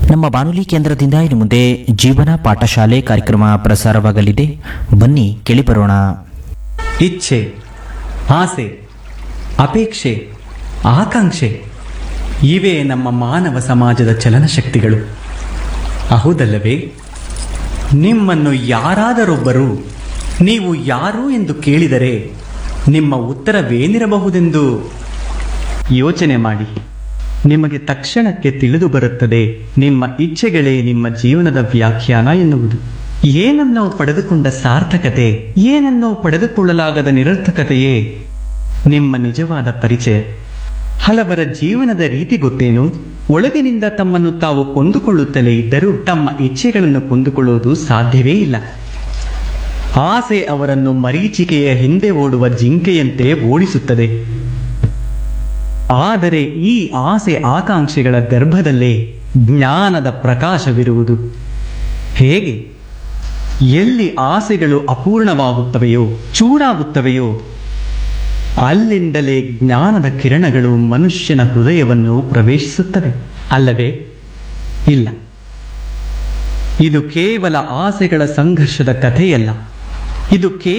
ನಮ್ಮ ಬಾನುಲಿ ಕೇಂದ್ರದಿಂದ ಇನ್ನು ಮುಂದೆ ಜೀವನ ಪಾಠಶಾಲೆ ಕಾರ್ಯಕ್ರಮ ಪ್ರಸಾರವಾಗಲಿದೆ ಬನ್ನಿ ಕೇಳಿಬರೋಣ ಇಚ್ಛೆ ಆಸೆ ಅಪೇಕ್ಷೆ ಆಕಾಂಕ್ಷೆ ಇವೇ ನಮ್ಮ ಮಾನವ ಸಮಾಜದ ಚಲನಶಕ್ತಿಗಳು ಹೌದಲ್ಲವೇ ನಿಮ್ಮನ್ನು ಯಾರಾದರೊಬ್ಬರು ನೀವು ಯಾರು ಎಂದು ಕೇಳಿದರೆ ನಿಮ್ಮ ಉತ್ತರವೇನಿರಬಹುದೆಂದು ಯೋಚನೆ ಮಾಡಿ ನಿಮಗೆ ತಕ್ಷಣಕ್ಕೆ ತಿಳಿದು ಬರುತ್ತದೆ ನಿಮ್ಮ ಇಚ್ಛೆಗಳೇ ನಿಮ್ಮ ಜೀವನದ ವ್ಯಾಖ್ಯಾನ ಎನ್ನುವುದು ಏನನ್ನೋ ಪಡೆದುಕೊಂಡ ಸಾರ್ಥಕತೆ ಏನನ್ನೋ ಪಡೆದುಕೊಳ್ಳಲಾಗದ ನಿರರ್ಥಕತೆಯೇ ನಿಮ್ಮ ನಿಜವಾದ ಪರಿಚಯ ಹಲವರ ಜೀವನದ ರೀತಿ ಗೊತ್ತೇನು ಒಳಗಿನಿಂದ ತಮ್ಮನ್ನು ತಾವು ಕೊಂದುಕೊಳ್ಳುತ್ತಲೇ ಇದ್ದರೂ ತಮ್ಮ ಇಚ್ಛೆಗಳನ್ನು ಕೊಂದುಕೊಳ್ಳುವುದು ಸಾಧ್ಯವೇ ಇಲ್ಲ ಆಸೆ ಅವರನ್ನು ಮರೀಚಿಕೆಯ ಹಿಂದೆ ಓಡುವ ಜಿಂಕೆಯಂತೆ ಓಡಿಸುತ್ತದೆ ಆದರೆ ಈ ಆಸೆ ಆಕಾಂಕ್ಷೆಗಳ ಗರ್ಭದಲ್ಲೇ ಜ್ಞಾನದ ಪ್ರಕಾಶವಿರುವುದು ಹೇಗೆ ಎಲ್ಲಿ ಆಸೆಗಳು ಅಪೂರ್ಣವಾಗುತ್ತವೆಯೋ ಚೂಡಾಗುತ್ತವೆಯೋ ಅಲ್ಲಿಂದಲೇ ಜ್ಞಾನದ ಕಿರಣಗಳು ಮನುಷ್ಯನ ಹೃದಯವನ್ನು ಪ್ರವೇಶಿಸುತ್ತವೆ ಅಲ್ಲವೇ ಇಲ್ಲ ಇದು ಕೇವಲ ಆಸೆಗಳ ಸಂಘರ್ಷದ ಕಥೆಯಲ್ಲ ಇದು ಕೇವಲ